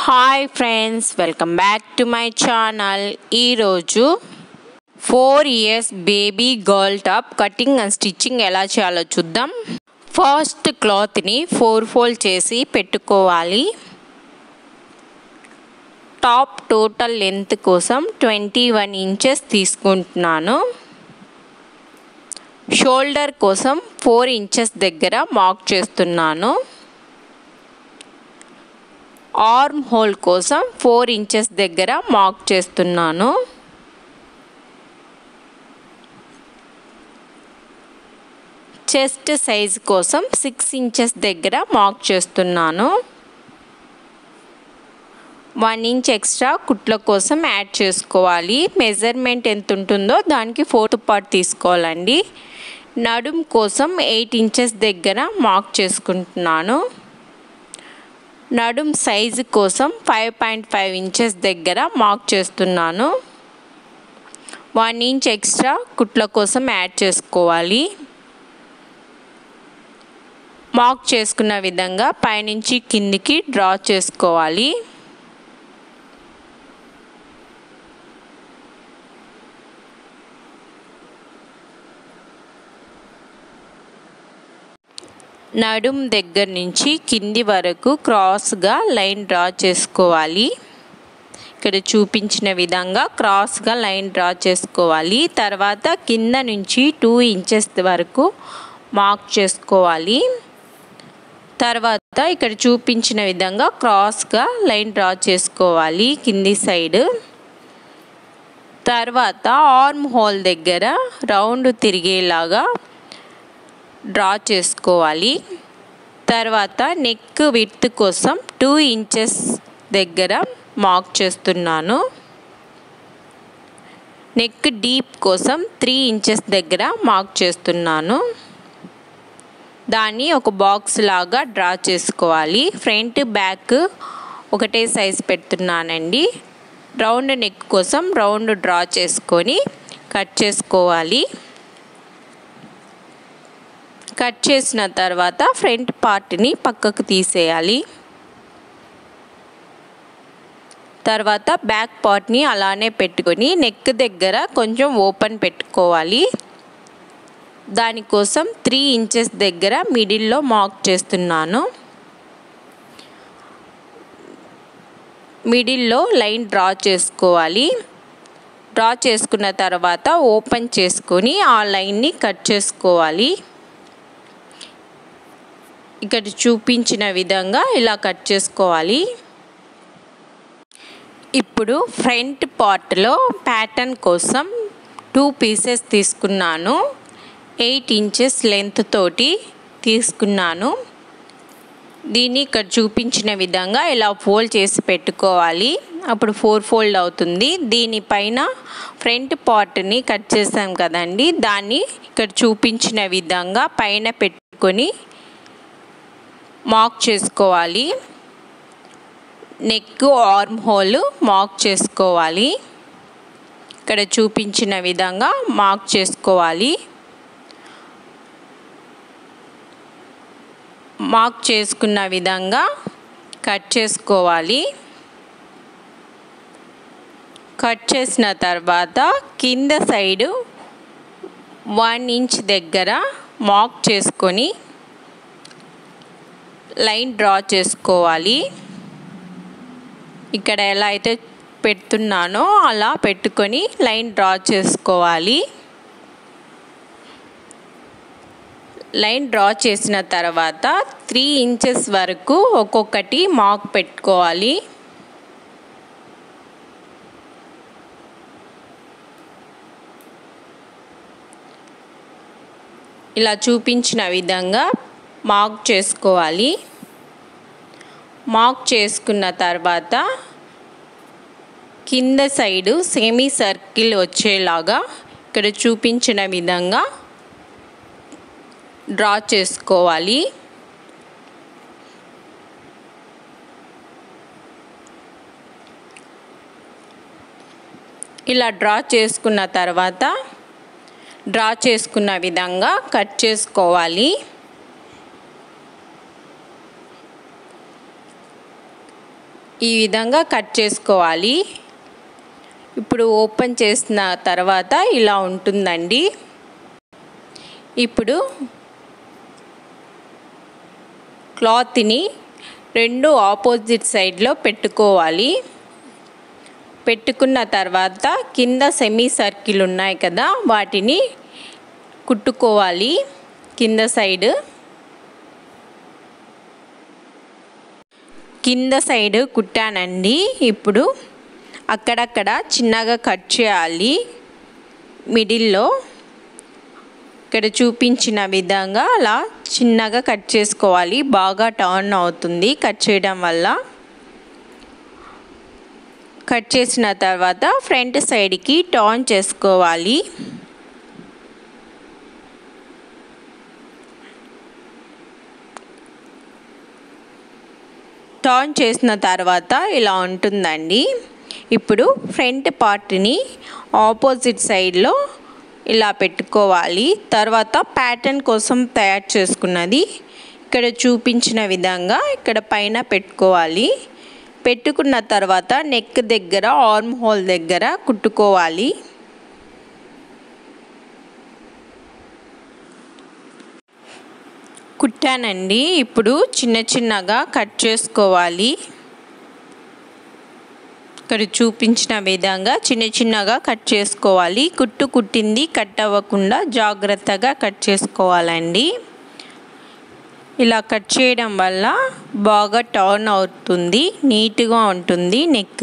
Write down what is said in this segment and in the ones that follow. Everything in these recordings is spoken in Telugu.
hi friends welcome back to my channel ఈరోజు four years baby girl top cutting and stitching ఎలా చేయాలో చూద్దాం ఫస్ట్ క్లాత్ని ఫోర్ ఫోల్డ్ చేసి పెట్టుకోవాలి టాప్ టోటల్ లెంత్ కోసం ట్వంటీ వన్ ఇంచెస్ తీసుకుంటున్నాను షోల్డర్ కోసం ఫోర్ ఇంచెస్ దగ్గర మార్క్ చేస్తున్నాను ఆర్మ్ హోల్ కోసం ఫోర్ ఇంచెస్ దగ్గర మార్క్ చేస్తున్నాను చెస్ట్ సైజ్ కోసం సిక్స్ ఇంచెస్ దగ్గర మార్క్ చేస్తున్నాను వన్ ఇంచ్ ఎక్స్ట్రా కుట్ల కోసం యాడ్ చేసుకోవాలి మెజర్మెంట్ ఎంత ఉంటుందో దానికి ఫోర్త్ పార్ట్ తీసుకోవాలండి నడుం కోసం ఎయిట్ ఇంచెస్ దగ్గర మార్క్ చేసుకుంటున్నాను నడుం సైజు కోసం ఫైవ్ పాయింట్ ఫైవ్ ఇంచెస్ దగ్గర మార్క్ చేస్తున్నాను వన్ ఇంచ్ ఎక్స్ట్రా కుట్ల కోసం యాడ్ చేసుకోవాలి మార్క్ చేసుకున్న విధంగా పైనుంచి కిందికి డ్రా చేసుకోవాలి నడుం దగ్గర నుంచి కింది వరకు క్రాస్గా లైన్ డ్రా చేసుకోవాలి ఇక్కడ చూపించిన విధంగా క్రాస్గా లైన్ డ్రా చేసుకోవాలి తర్వాత కింద నుంచి టూ ఇంచెస్ వరకు మార్క్ చేసుకోవాలి తర్వాత ఇక్కడ చూపించిన విధంగా క్రాస్గా లైన్ డ్రా చేసుకోవాలి కింది సైడ్ తర్వాత ఆర్మ్ హోల్ దగ్గర రౌండ్ తిరిగేలాగా డ్రా చేసుకోవాలి తర్వాత నెక్ విడ్త్ కోసం టూ ఇంచెస్ దగ్గర మార్క్ చేస్తున్నాను నెక్ డీప్ కోసం త్రీ ఇంచెస్ దగ్గర మార్క్ చేస్తున్నాను దాన్ని ఒక బాక్స్ లాగా డ్రా చేసుకోవాలి ఫ్రంట్ బ్యాక్ ఒకటే సైజ్ పెడుతున్నానండి రౌండ్ నెక్ కోసం రౌండ్ డ్రా చేసుకొని కట్ చేసుకోవాలి కట్ చేసిన తర్వాత ఫ్రంట్ పార్ట్ని పక్కకు తీసేయాలి తర్వాత బ్యాక్ పార్ట్ని అలానే పెట్టుకొని నెక్ దగ్గర కొంచెం ఓపెన్ పెట్టుకోవాలి దానికోసం త్రీ ఇంచెస్ దగ్గర మిడిల్లో మార్క్ చేస్తున్నాను మిడిల్లో లైన్ డ్రా చేసుకోవాలి డ్రా చేసుకున్న తర్వాత ఓపెన్ చేసుకొని ఆ లైన్ని కట్ చేసుకోవాలి ఇక్కడ చూపించిన విధంగా ఇలా కట్ చేసుకోవాలి ఇప్పుడు ఫ్రంట్ పార్ట్లో ప్యాటర్న్ కోసం టూ పీసెస్ తీసుకున్నాను ఎయిట్ ఇంచెస్ లెంత్ తోటి తీసుకున్నాను దీన్ని ఇక్కడ చూపించిన విధంగా ఇలా ఫోల్డ్ చేసి పెట్టుకోవాలి అప్పుడు ఫోర్ ఫోల్డ్ అవుతుంది దీనిపైన ఫ్రంట్ పార్ట్ని కట్ చేసాం కదండి దాన్ని ఇక్కడ చూపించిన విధంగా పైన పెట్టుకొని మార్క్ చేసుకోవాలి నెక్ ఆర్మ్ హోల్ మార్క్ చేసుకోవాలి ఇక్కడ చూపించిన విధంగా మార్క్ చేసుకోవాలి మార్క్ చేసుకున్న విధంగా కట్ చేసుకోవాలి కట్ చేసిన తర్వాత కింద సైడు వన్ ఇంచ్ దగ్గర మార్క్ చేసుకొని లైన్ డ్రా చేసుకోవాలి ఇక్కడ ఎలా అయితే పెడుతున్నానో అలా పెట్టుకొని లైన్ డ్రా చేసుకోవాలి లైన్ డ్రా చేసిన తర్వాత త్రీ ఇంచెస్ వరకు ఒక్కొక్కటి మార్క్ పెట్టుకోవాలి ఇలా చూపించిన విధంగా మార్క్ చేసుకోవాలి మార్క్ చేసుకున్న తర్వాత కింద సైడు సెమీ సర్కిల్ వచ్చేలాగా ఇక్కడ చూపించిన విధంగా డ్రా చేసుకోవాలి ఇలా డ్రా చేసుకున్న తర్వాత డ్రా చేసుకున్న విధంగా కట్ చేసుకోవాలి ఈ విధంగా కట్ చేసుకోవాలి ఇప్పుడు ఓపెన్ చేసిన తర్వాత ఇలా ఉంటుందండి ఇప్పుడు క్లాత్ని రెండు ఆపోజిట్ సైడ్లో పెట్టుకోవాలి పెట్టుకున్న తర్వాత కింద సెమీ సర్కిల్ ఉన్నాయి కదా వాటిని కుట్టుకోవాలి కింద సైడ్ కింద సైడ్ కుట్టానండి ఇప్పుడు అక్కడక్కడ చిన్నగా కట్ చేయాలి మిడిల్లో ఇక్కడ చూపించిన విధంగా అలా చిన్నగా కట్ చేసుకోవాలి బాగా టర్న్ అవుతుంది కట్ చేయడం వల్ల కట్ చేసిన తర్వాత ఫ్రంట్ సైడ్కి టర్న్ చేసుకోవాలి టర్న్ చేసిన తర్వాత ఇలా ఉంటుందండి ఇప్పుడు ఫ్రంట్ పార్ట్ని ఆపోజిట్ సైడ్లో ఇలా పెట్టుకోవాలి తర్వాత ప్యాటర్న్ కోసం తయారు చేసుకున్నది ఇక్కడ చూపించిన విధంగా ఇక్కడ పైన పెట్టుకోవాలి పెట్టుకున్న తర్వాత నెక్ దగ్గర ఆర్మ్ హోల్ దగ్గర కుట్టుకోవాలి కుట్టానండి ఇప్పుడు చిన్న చిన్నగా కట్ చేసుకోవాలి ఇక్కడ చూపించిన విధంగా చిన్న చిన్నగా కట్ చేసుకోవాలి కుట్టు కుట్టింది కట్ అవ్వకుండా జాగ్రత్తగా కట్ చేసుకోవాలండి ఇలా కట్ చేయడం వల్ల బాగా టర్న్ అవుతుంది నీట్గా ఉంటుంది నెక్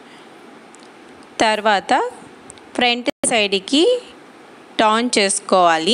తర్వాత ఫ్రంట్ సైడ్కి టర్న్ చేసుకోవాలి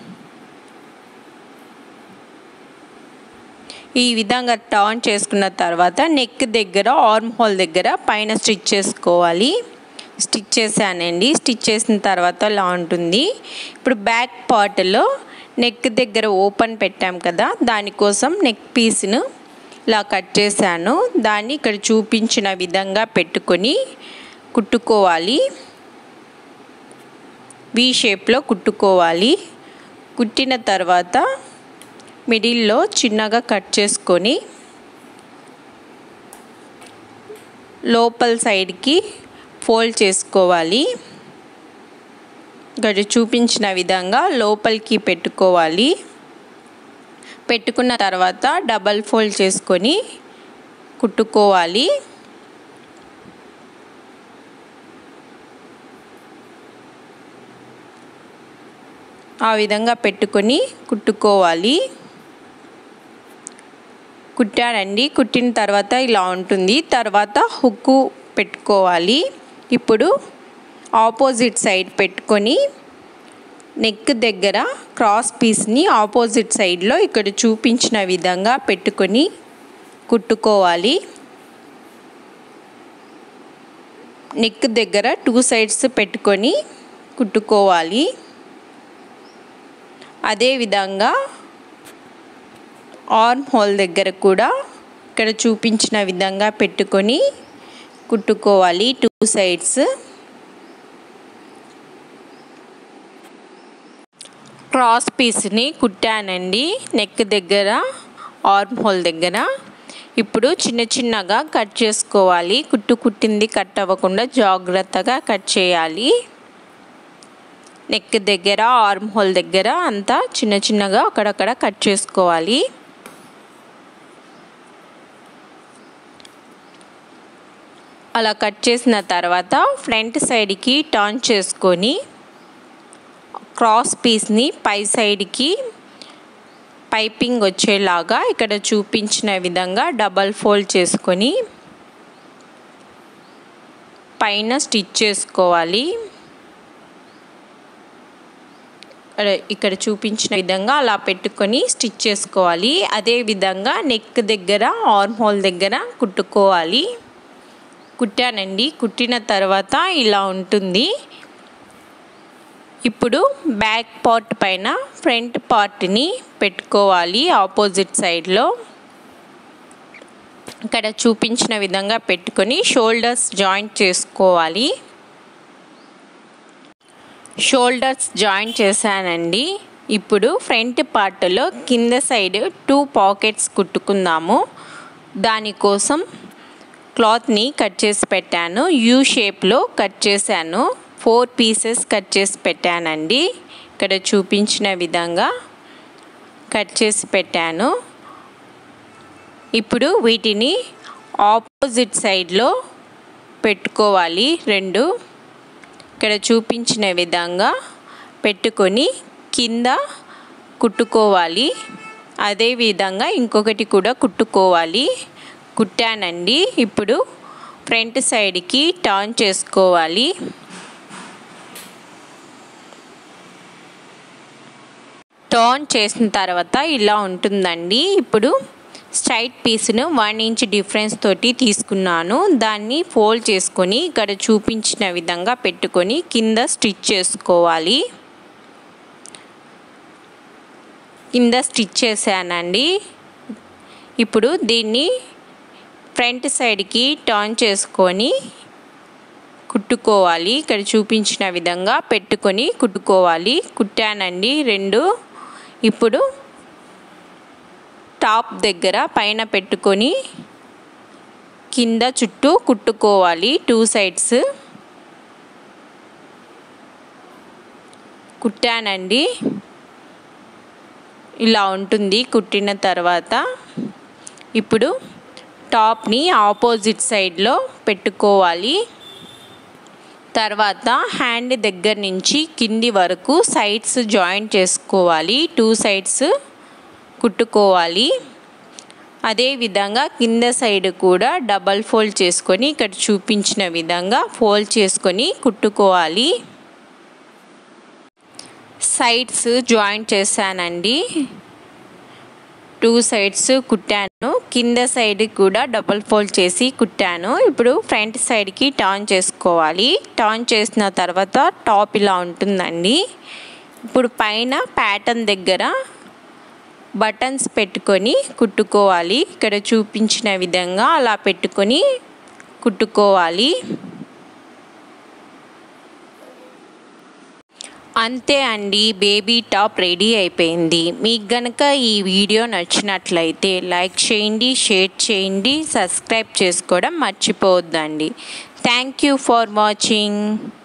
ఈ విధంగా టర్న్ చేసుకున్న తర్వాత నెక్ దగ్గర ఆర్మ్ హోల్ దగ్గర పైన స్టిచ్ చేసుకోవాలి స్టిచ్ చేశానండి స్టిచ్ చేసిన తర్వాత ఇలా ఉంటుంది ఇప్పుడు బ్యాక్ పార్ట్లో నెక్ దగ్గర ఓపెన్ పెట్టాం కదా దానికోసం నెక్ పీస్ను ఇలా కట్ చేశాను దాన్ని ఇక్కడ చూపించిన విధంగా పెట్టుకొని కుట్టుకోవాలి వి షేప్లో కుట్టుకోవాలి కుట్టిన తర్వాత మిడిల్లో చిన్నగా కట్ చేసుకొని లోపల సైడ్కి ఫోల్డ్ చేసుకోవాలి ఇక్కడ చూపించిన విధంగా లోపలికి పెట్టుకోవాలి పెట్టుకున్న తర్వాత డబల్ ఫోల్డ్ చేసుకొని కుట్టుకోవాలి ఆ విధంగా పెట్టుకొని కుట్టుకోవాలి కుట్టానండి కుట్టిన తర్వాత ఇలా ఉంటుంది తర్వాత హుక్కు పెట్టుకోవాలి ఇప్పుడు ఆపోజిట్ సైడ్ పెట్టుకొని నెక్ దగ్గర క్రాస్ పీస్ని ఆపోజిట్ సైడ్లో ఇక్కడ చూపించిన విధంగా పెట్టుకొని కుట్టుకోవాలి నెక్ దగ్గర టూ సైడ్స్ పెట్టుకొని కుట్టుకోవాలి అదేవిధంగా ఆర్మ్ హోల్ దగ్గర కూడా ఇక్కడ చూపించిన విధంగా పెట్టుకొని కుట్టుకోవాలి టూ సైడ్స్ క్రాస్ పీస్ని కుట్టానండి నెక్ దగ్గర ఆర్మ్ హోల్ దగ్గర ఇప్పుడు చిన్న చిన్నగా కట్ చేసుకోవాలి కుట్టు కుట్టింది కట్ అవ్వకుండా జాగ్రత్తగా కట్ చేయాలి నెక్ దగ్గర ఆర్మ్ హోల్ దగ్గర అంతా చిన్న చిన్నగా అక్కడక్కడ కట్ చేసుకోవాలి అలా కట్ చేసిన తర్వాత ఫ్రంట్ సైడ్కి టర్న్ చేసుకొని క్రాస్ పీస్ని పై సైడ్కి పైపింగ్ వచ్చేలాగా ఇక్కడ చూపించిన విధంగా డబల్ ఫోల్డ్ చేసుకొని పైన స్టిచ్ చేసుకోవాలి ఇక్కడ చూపించిన విధంగా అలా పెట్టుకొని స్టిచ్ చేసుకోవాలి అదే విధంగా నెక్ దగ్గర ఆర్మ్ హోల్ దగ్గర కుట్టుకోవాలి కుట్టానండి కుట్టిన తర్వాత ఇలా ఉంటుంది ఇప్పుడు బ్యాక్ పార్ట్ పైన ఫ్రంట్ పార్ట్ని పెట్టుకోవాలి ఆపోజిట్ సైడ్లో ఇక్కడ చూపించిన విధంగా పెట్టుకొని షోల్డర్స్ జాయింట్ చేసుకోవాలి షోల్డర్స్ జాయింట్ చేశానండి ఇప్పుడు ఫ్రంట్ పార్ట్లో కింద సైడ్ టూ పాకెట్స్ కుట్టుకుందాము దానికోసం క్లాత్ని కట్ చేసి పెట్టాను యూ షేప్లో కట్ చేశాను ఫోర్ పీసెస్ కట్ చేసి పెట్టానండి ఇక్కడ చూపించిన విధంగా కట్ చేసి పెట్టాను ఇప్పుడు వీటిని ఆపోజిట్ సైడ్లో పెట్టుకోవాలి రెండు ఇక్కడ చూపించిన విధంగా పెట్టుకొని కింద కుట్టుకోవాలి అదే విధంగా ఇంకొకటి కూడా కుట్టుకోవాలి కుట్టానండి ఇప్పుడు ఫ్రంట్ సైడ్కి టర్న్ చేసుకోవాలి టర్న్ చేసిన తర్వాత ఇలా ఉంటుందండి ఇప్పుడు స్ట్రైట్ పీస్ను వన్ ఇంచ్ డిఫరెన్స్ తోటి తీసుకున్నాను దాన్ని ఫోల్డ్ చేసుకొని ఇక్కడ చూపించిన విధంగా పెట్టుకొని కింద స్టిచ్ చేసుకోవాలి కింద స్టిచ్ చేశానండి ఇప్పుడు దీన్ని ఫ్రంట్ సైడ్కి టర్న్ చేసుకొని కుట్టుకోవాలి ఇక్కడ చూపించిన విధంగా పెట్టుకొని కుట్టుకోవాలి కుట్టానండి రెండు ఇప్పుడు టాప్ దగ్గర పైన పెట్టుకొని కింద చుట్టూ కుట్టుకోవాలి టూ సైడ్స్ కుట్టానండి ఇలా ఉంటుంది కుట్టిన తర్వాత ఇప్పుడు టాప్ని ఆపోజిట్ సైడ్లో పెట్టుకోవాలి తర్వాత హ్యాండ్ దగ్గర నుంచి కింది వరకు సైడ్స్ జాయింట్ చేసుకోవాలి టూ సైడ్స్ కుట్టుకోవాలి అదేవిధంగా కింద సైడ్ కూడా డబల్ ఫోల్డ్ చేసుకొని ఇక్కడ చూపించిన విధంగా ఫోల్డ్ చేసుకొని కుట్టుకోవాలి సైడ్స్ జాయింట్ చేశానండి టూ సైడ్స్ కుట్టాను కింద సైడ్ కూడా డబల్ ఫోల్డ్ చేసి కుట్టాను ఇప్పుడు ఫ్రంట్ సైడ్కి టర్న్ చేసుకోవాలి టర్న్ చేసిన తర్వాత టాప్ ఇలా ఉంటుందండి ఇప్పుడు పైన ప్యాటర్న్ దగ్గర బటన్స్ పెట్టుకొని కుట్టుకోవాలి ఇక్కడ చూపించిన విధంగా అలా పెట్టుకొని కుట్టుకోవాలి అంతే అండి బేబీ టాప్ రెడీ అయిపోయింది మీకు గనక ఈ వీడియో నచ్చినట్లయితే లైక్ చేయండి షేర్ చేయండి సబ్స్క్రైబ్ చేసుకోవడం మర్చిపోవద్దండి థ్యాంక్ యూ ఫర్ వాచింగ్